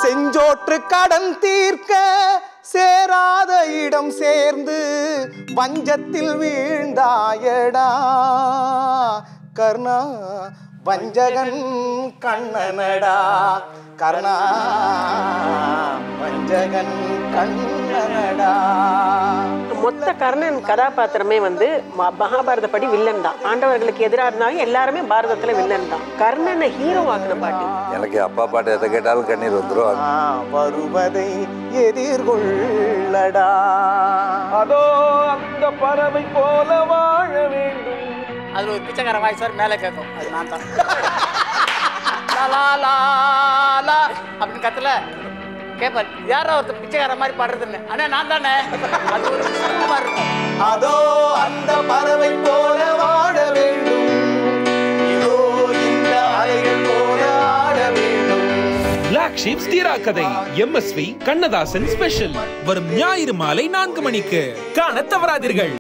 செஞ்சோற்று கடன் தீர்க்க சேராத இடம் சேர்ந்து வஞ்சத்தில் வீழ்ந்தாயடா கர்ணா வஞ்சகன் கண்ணனடா கர்ணா வஞ்சகன் கண்ணனடா மொத்த கர்ணன் கதாபாத்திரமே வந்து ம- மகாபாரத படி வில்லன் தான் ஆண்டவர்களுக்கு எதிராக இருந்தாலும் எல்லாருமே பாரதத்துல வில்லன் தான் கர்ணனை ஹீரோ ஆக்கின பாட்டு எனக்கு அப்பா பாட்டு எதை கேட்டாலும் கண்ணீர் வந்துடும் ஆ, வருவதை எதிர்கொள்ளடா அதோ அந்த பறவை போல வாழ வேண்டும் அதுல ஒரு பிச்சைக்கார வாய்ஸ் வர மேலே கேட்கும் அது நான் தான் லா, லா, லா, லா அப்படின்னு கத்தல கேட்பார் யாரா ஒருத்தர் பிச்சைக்கார மாதிரி பாடுறதுன்னு அண்ணா நான் தானே அது ஒரு சும்மா மாதிரி இருக்கும் அதோ அந்த பறவை போல வாழ வேண்டும் இதோ இந்த அலைகள் போல ஆட வேண்டும் பிளாக் ஷீப்ஸ் தீரா கதை எம்எஸ்வி கண்ணதாசன் ஸ்பெஷல் வரும் ஞாயிறு மாலை நான்கு மணிக்கு காண தவறாதீர்கள்